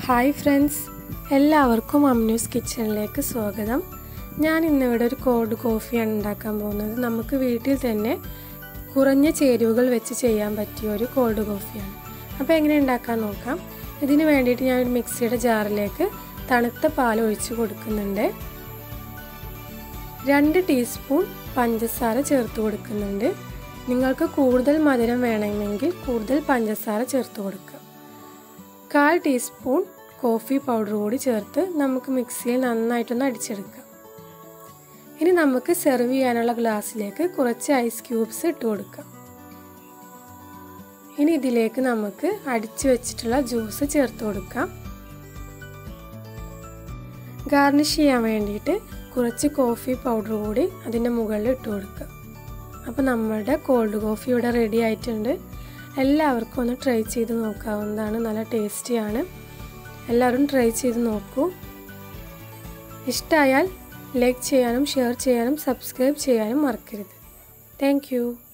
hi friends എല്ലാവർക്കും അമ്നൂസ് കിച്ചണിലേക്ക് സ്വാഗതം ഞാൻ ഇന്നിവിടെ ഒരു കോൾഡ് കോഫിയാണ് ഉണ്ടാക്കാൻ പോകുന്നത് നമുക്ക് വീട്ടിൽ തന്നെ കുറഞ്ഞ ചേരുവകൾ വെച്ച് ചെയ്യാൻ പറ്റിയ ഒരു കോൾഡ് കോഫിയാണ് അപ്പോൾ എങ്ങനെ ഉണ്ടാക്കാൻ നോക്കാം ഇതിന് വേണ്ടിയിട്ട് ഞാൻ ഒരു മിക്സിയുടെ ജാറിലേക്ക് തണുത്ത പാൽ ഒഴിച്ച് കൊടുക്കുന്നുണ്ട് രണ്ട് ടീസ്പൂൺ പഞ്ചസാര ചേർത്ത് കൊടുക്കുന്നുണ്ട് നിങ്ങൾക്ക് കൂടുതൽ മധുരം വേണമെങ്കിൽ കൂടുതൽ പഞ്ചസാര ചേർത്ത് കൊടുക്കുക കാൽ ടീസ്പൂൺ കോഫി പൗഡർ കൂടി ചേർത്ത് നമുക്ക് മിക്സിയിൽ നന്നായിട്ടൊന്ന് അടിച്ചെടുക്കാം ഇനി നമുക്ക് സെർവ് ചെയ്യാനുള്ള ഗ്ലാസ്സിലേക്ക് കുറച്ച് ഐസ് ക്യൂബ്സ് ഇട്ട് കൊടുക്കാം ഇനി ഇതിലേക്ക് നമുക്ക് അടിച്ചു വെച്ചിട്ടുള്ള ജ്യൂസ് ചേർത്ത് കൊടുക്കാം ഗാർണിഷ് ചെയ്യാൻ വേണ്ടിയിട്ട് കുറച്ച് കോഫി പൗഡർ കൂടി അതിൻ്റെ മുകളിൽ ഇട്ട് കൊടുക്കുക അപ്പോൾ നമ്മളുടെ കോൾഡ് കോഫി ഇവിടെ റെഡി ആയിട്ടുണ്ട് എല്ലാവർക്കും ഒന്ന് ട്രൈ ചെയ്ത് നോക്കാവുന്നതാണ് നല്ല ടേസ്റ്റിയാണ് എല്ലാവരും ട്രൈ ചെയ്ത് നോക്കൂ ഇഷ്ടമായാൽ ലൈക്ക് ചെയ്യാനും ഷെയർ ചെയ്യാനും സബ്സ്ക്രൈബ് ചെയ്യാനും മറക്കരുത് താങ്ക്